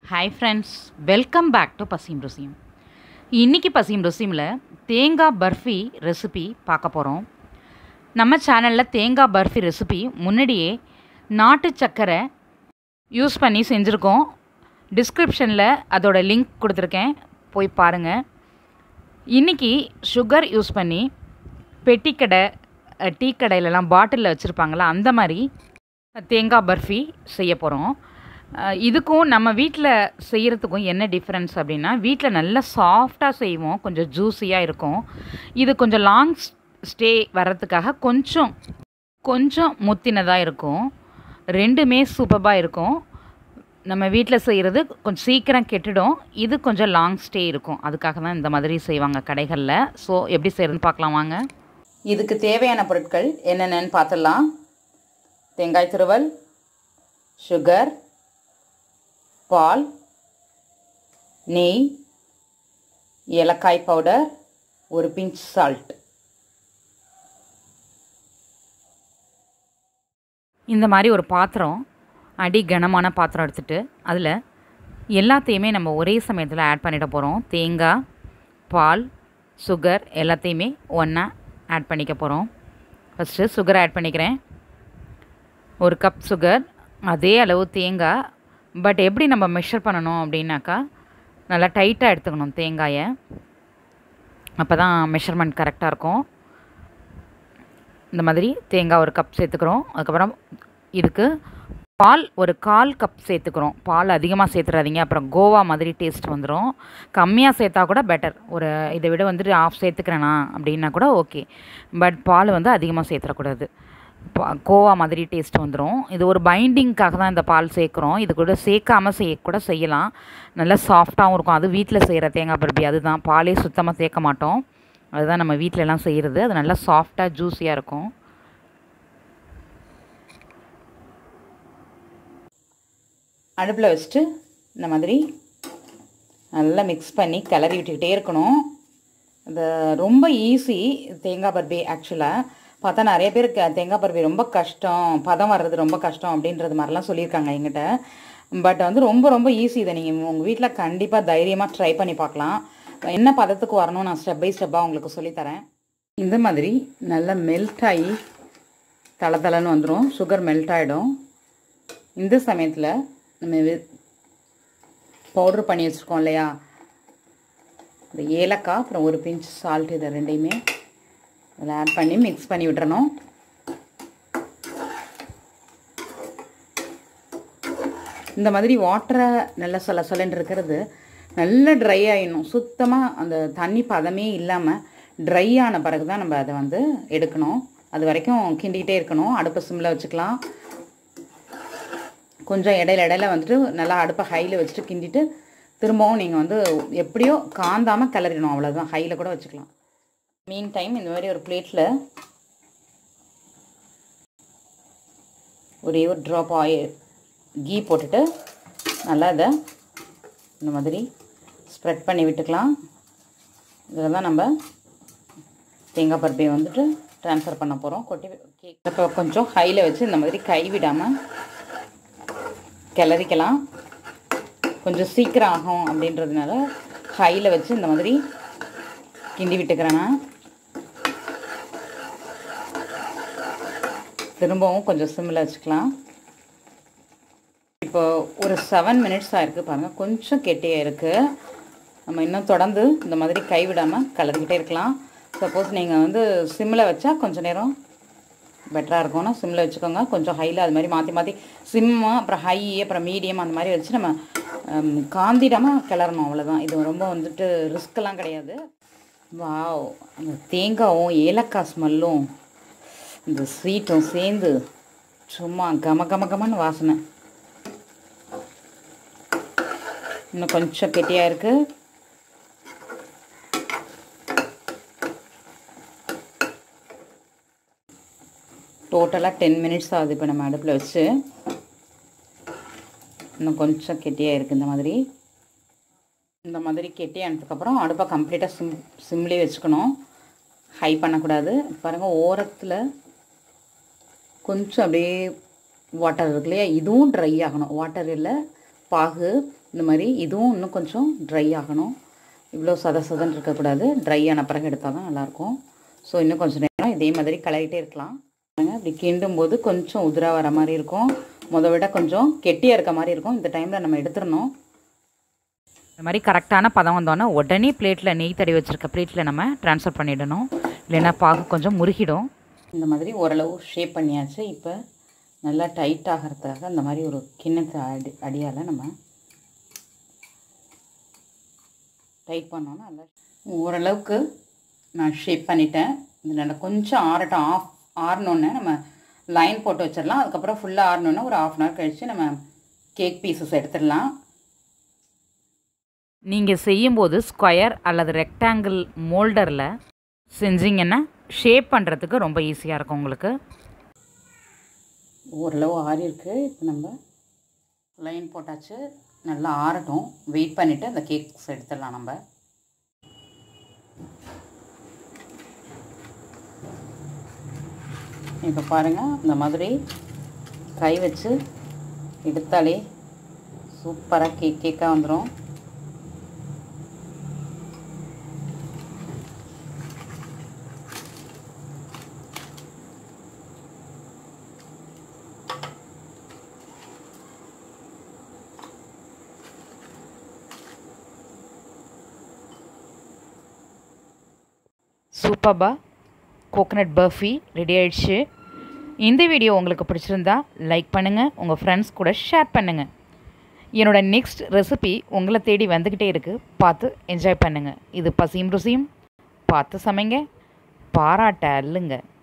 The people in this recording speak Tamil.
hi friends welcome back to பசியும் ருசியும் இன்றைக்கி பசியும் ருசியமில் தேங்காய் பர்ஃபி ரெசிபி பார்க்க போகிறோம் நம்ம சேனலில் தேங்காய் பர்ஃபி ரெசிபி முன்னாடியே நாட்டு சர்க்கரை யூஸ் பண்ணி செஞ்சுருக்கோம் டிஸ்கிரிப்ஷனில் அதோட லிங்க் கொடுத்துருக்கேன் போய் பாருங்கள் இன்றைக்கி சுகர் யூஸ் பண்ணி பெட்டிக்கடை அஹ், டீ கடையிலலாம் பாட்டிலில் வச்சுருப்பாங்களா அந்த மாதிரி தேங்காய் பர்ஃபி செய்ய போகிறோம் இதுக்கும் நம்ம வீட்டில் செய்கிறதுக்கும் என்ன டிஃப்ரென்ஸ் அப்படின்னா வீட்டில் நல்லா சாஃப்டாக செய்வோம் கொஞ்சம் ஜூஸியாக இருக்கும் இது கொஞ்சம் லாங் ஸ்டே வர்றதுக்காக கொஞ்சம் கொஞ்சம் முத்தினதாக இருக்கும் ரெண்டுமே சூப்பராக இருக்கும் நம்ம வீட்டில் செய்கிறது கொஞ்சம் சீக்கிரம் கெட்டுடும் இது கொஞ்சம் லாங் ஸ்டே இருக்கும் அதுக்காக தான் இந்த மாதிரி செய்வாங்க கடைகளில் ஸோ எப்படி செய்கிறதுன்னு பார்க்கலாம் வாங்க இதுக்கு தேவையான பொருட்கள் என்னென்னு பார்த்துடலாம் தேங்காய் துருவல் சுகர் பால் நெய் ஏலக்காய் பவுடர் ஒரு பிஞ்ச் சால்ட் இந்த மாதிரி ஒரு பாத்திரம் அடி கனமான பாத்திரம் எடுத்துட்டு அதில் எல்லாத்தையுமே நம்ம ஒரே சமயத்தில் ஆட் பண்ணிட போகிறோம் தேங்காய் பால் சுகர் எல்லாத்தையுமே ஒன்றா ஆட் பண்ணிக்க போகிறோம் ஃபஸ்ட்டு சுகர் ஆட் பண்ணிக்கிறேன் ஒரு கப் சுகர் அதே அளவு தேங்காய் பட் எப்படி நம்ம மெஷர் பண்ணணும் அப்படின்னாக்கா நல்லா டைட்டாக எடுத்துக்கணும் தேங்காயை அப்போ தான் மெஷர்மெண்ட் கரெக்டாக இருக்கும் இந்த மாதிரி தேங்காய் ஒரு கப் சேர்த்துக்கிறோம் அதுக்கப்புறம் இதுக்கு பால் ஒரு கால் கப் சேர்த்துக்கிறோம் பால் அதிகமாக சேர்த்துறாதீங்க அப்புறம் கோவா மாதிரி டேஸ்ட் வந்துடும் கம்மியாக சேர்த்தா கூட பெட்டர் ஒரு இதை விட வந்துட்டு ஆஃப் சேர்த்துக்கிறேனா அப்படின்னா கூட ஓகே பட் பால் வந்து அதிகமாக சேர்த்துடக்கூடாது பா- கோவா மாதிரி டேஸ்ட் வந்துடும் இது ஒரு பைண்டிங்க்காக தான் இந்த பால் சேர்க்குறோம் இது கூட சேர்க்காமல் செய்ய கூட செய்யலாம் நல்லா சாஃப்டாகவும் இருக்கும் அது வீட்டில் செய்கிற தேங்காய் பருப்பி அதுதான் பாலே சுத்தமாக சேர்க்க மாட்டோம் அதுதான் நம்ம வீட்ல எல்லாம் செய்கிறது அது நல்லா சாஃப்டாக ஜூஸியாக இருக்கும் அடுப்பில் வச்சுட்டு இந்த மாதிரி நல்லா மிக்ஸ் பண்ணி கிளறி விட்டுக்கிட்டே இருக்கணும் அது ரொம்ப ஈஸி தேங்காய் பர்பி ஆக்சுவலாக பார்த்தா நிறைய பேர் க- தேங்காய் பர்பி ரொம்ப கஷ்டம் பதம் வர்றது ரொம்ப கஷ்டம் அப்படின்றது மாதிரிலாம் சொல்லியிருக்காங்க எங்கிட்ட பட் வந்து ரொம்ப ரொம்ப ஈஸி இதை நீங்கள் உங்கள் வீட்டில் கண்டிப்பாக தைரியமாக ட்ரை பண்ணி பார்க்கலாம் என்ன பதத்துக்கு வரணும் நான் ஸ்டெப் பை ஸ்டெப்பாக உங்களுக்கு சொல்லித்தரேன் இந்த மாதிரி நல்லா மெல்ட் ஆகி தள தளன்னு வந்துடும் சுகர் மெல்ட் ஆகிடும் இந்த சமயத்தில் நம்ம பவுட்ரு பண்ணி வச்சுருக்கோம் இல்லையா இந்த ஏலக்காய் அப்புறம் ஒரு பிஞ்ச் சால்ட் இதை ரெண்டையுமே அதில் ஆட் பண்ணி மிக்ஸ் பண்ணி விட்டுறணும் இந்த மாதிரி வாட்டரை நல்ல சொல்ல சொல்லன்னு இருக்கிறது நல்ல ட்ரை ஆகிடணும் சுத்தமாக அந்த தண்ணி பதமே இல்லாமல் ட்ரை ஆன பிறகு தான் நம்ம அதை வந்து எடுக்கணும் அது வரைக்கும் கிண்டிக்கிட்டே இருக்கணும் அடுப்பை சிம்மில் வச்சுக்கலாம் கொஞ்சம் இடையில இடையில வந்துட்டு நல்லா அடுப்பை ஹையில் வச்சுட்டு கிண்டிட்டு திரும்பவும் நீங்கள் வந்து எப்படியோ காந்தாமல் கிளறிடணும் அவ்வளோதான் ஹையில் கூட வச்சுக்கலாம் மீன் டைம் இந்த மாதிரி ஒரு பிளேட்டில் ஒரே ஒரு ட்ராப் ஆயில் கீ போட்டுட்டு நல்லா இதை இந்த மாதிரி ஸ்ப்ரெட் பண்ணி விட்டுக்கலாம் இதில் தான் நம்ம தேங்காய் பருப்பையை வந்துட்டு ட்ரான்ஸ்ஃபர் பண்ண போகிறோம் கொட்டி கேக் இப்போ கொஞ்சம் ஹையில் வச்சு இந்த மாதிரி கை விடாமல் கிளறிக்கலாம் கொஞ்சம் சீக்கிரம் ஆகும் அப்படின்றதுனால ஹையில் வச்சு இந்த மாதிரி கிண்டி விட்டுக்கிறேன் நான் திரும்பவும் கொஞ்சம் சிம்மில் வச்சுக்கலாம் இப்போ ஒரு செவன் மினிட்ஸ் ஆயிருக்கு பாருங்கள் கொஞ்சம் கெட்டியாக இருக்குது நம்ம இன்னும் தொடர்ந்து இந்த மாதிரி கைவிடாமல் கலந்துக்கிட்டே இருக்கலாம் சப்போஸ் நீங்கள் வந்து சிம்மில் வச்சா கொஞ்சம் நேரம் பெட்டராக இருக்கும்னா சிம்மில் வச்சுக்கோங்க கொஞ்சம் ஹையில் அது மாதிரி மாற்றி மாற்றி சிம்மு அப்புறம் ஹை அப்புறம் மீடியம் அந்த மாதிரி வச்சு நம்ம ஹம், காந்திடாமல் கிளறணும் அவ்வளோதான் இது ரொம்ப வந்துட்டு ரிஸ்க்கெல்லாம் கிடையாது வாவ் அந்த தேங்காயும் ஏலக்காய் ஸ்மெல்லும் இந்த ஸ்வீட்டும் சேர்ந்து சும்மா கம கம கமன்னு வாசனை இன்னும் கொஞ்சம் கெட்டியாக இருக்குது டோட்டலாக டென் மினிட்ஸ் ஆகுது இப்போ நம்ம அடுப்பில் வச்சு இன்னும் கொஞ்சம் கெட்டியாக இருக்குது இந்த மாதிரி இந்த மாதிரி கெட்டியானதுக்கப்புறம் அடுப்பை கம்ப்ளீட்டாக சிம் சிம்லேயே வச்சுக்கணும் ஹை பண்ணக்கூடாது பாருங்கள் ஓரத்தில் கொஞ்சம் அப்படியே வாட்டர் இருக்கு இல்லையா இதுவும் ட்ரை ஆகணும் வாட்டர் இல்லை பாகு இந்த மாதிரி இதுவும் இன்னும் கொஞ்சம் ட்ரை ஆகணும் இவ்வளோ சத சதன்னு இருக்கக்கூடாது ட்ரை ஆன பிறகு எடுத்தால் தான் நல்லாயிருக்கும் ஸோ இன்னும் கொஞ்சம் நேரம் இதே மாதிரி கலரிட்டே இருக்கலாம் பாருங்க இப்படி கிண்டும் போது கொஞ்சம் உதிரா வர மாதிரி இருக்கும் முத விட கொஞ்சம் கெட்டியாக இருக்க மாதிரி இருக்கும் இந்த டைமில் நம்ம எடுத்துடணும் இந்த மாதிரி கரெக்டான பதம் வந்தோன்னே உடனே பிளேட்டில் நெய் தடவி வச்சுருக்க பிளேட்டில் நம்ம ட்ரான்ஸ்ஃபர் பண்ணிடணும் இல்லைன்னா பாகு கொஞ்சம் முருகிடும் இந்த மாதிரி ஓரளவு ஷேப் பண்ணியாச்சு இப்போ நல்லா டைட் ஆகிறதுக்காக இந்த மாதிரி ஒரு கிண்ணத்தை அடி அடியால் நம்ம டைட் பண்ணோன்னா நல்லா ஓரளவுக்கு நான் ஷேப் பண்ணிட்டேன் இது நல்லா கொஞ்சம் ஆறட்டும் ஆஃப் ஆறணுன்னு நம்ம லைன் போட்டு வச்சிடலாம் அதுக்கப்புறம் ஃபுல்லாக ஆறணுன்னு ஒரு ஆஃப் அன் ஹவர் கழித்து நம்ம கேக் பீசஸ் எடுத்துடலாம் நீங்கள் செய்யும்போது ஸ்கொயர் அல்லது ரெக்டாங்கிள் மோல்டரில் செஞ்சீங்கன்னா ஷேப் பண்ணுறதுக்கு ரொம்ப ஈஸியாக இருக்கும் உங்களுக்கு ஓரளவு ஆறி இருக்கு இப்போ நம்ம லைன் போட்டாச்சு நல்லா ஆறட்டும் வெயிட் பண்ணிவிட்டு அந்த கேக்ஸ் எடுத்துடலாம் நம்ம இப்போ பாருங்கள் இந்த மாதிரி கை வச்சு எடுத்தாலே சூப்பராக கேக் கேக்காக வந்துடும் சூப்பர்பா கோகனட் பர்ஃபி ரெடி ஆயிடுச்சு இந்த வீடியோ உங்களுக்கு பிடிச்சிருந்தா லைக் பண்ணுங்கள் உங்கள் ஃப்ரெண்ட்ஸ் கூட ஷேர் பண்ணுங்கள் என்னோட நெக்ஸ்ட் ரெசிபி உங்களை தேடி வந்துக்கிட்டே இருக்குது பார்த்து என்ஜாய் பண்ணுங்கள் இது பசியும் ருசியும் பார்த்து சமைங்க பாராட்ட அல்லுங்க